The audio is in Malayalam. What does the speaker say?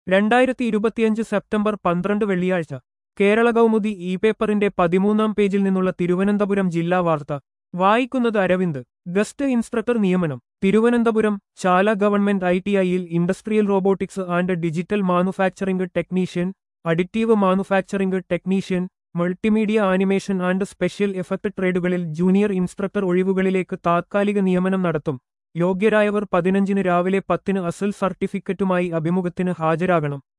രണ്ടായിരത്തി ഇരുപത്തിയഞ്ച് സെപ്റ്റംബർ പന്ത്രണ്ട് വെള്ളിയാഴ്ച കേരള കൗമുദി ഇ പേപ്പറിന്റെ പതിമൂന്നാം പേജിൽ നിന്നുള്ള തിരുവനന്തപുരം ജില്ലാ വാർത്ത വായിക്കുന്നത് അരവിന്ദ് ഗസ്റ്റ് ഇൻസ്ട്രക്ടർ നിയമനം Thiruvananthapuram Chala government I T ഐയിൽ industrial robotics and digital manufacturing technician additive manufacturing technician multimedia animation and special effect ട്രേഡുകളിൽ ജൂനിയർ ഇൻസ്ട്രക്ടർ ഒഴിവുകളിലേക്ക് താത്കാലിക നിയമനം നടത്തും യോഗ്യരായവർ പതിനഞ്ചിന് രാവിലെ പത്തിന് അസൽ സർട്ടിഫിക്കറ്റുമായി അഭിമുഖത്തിന് ഹാജരാകണം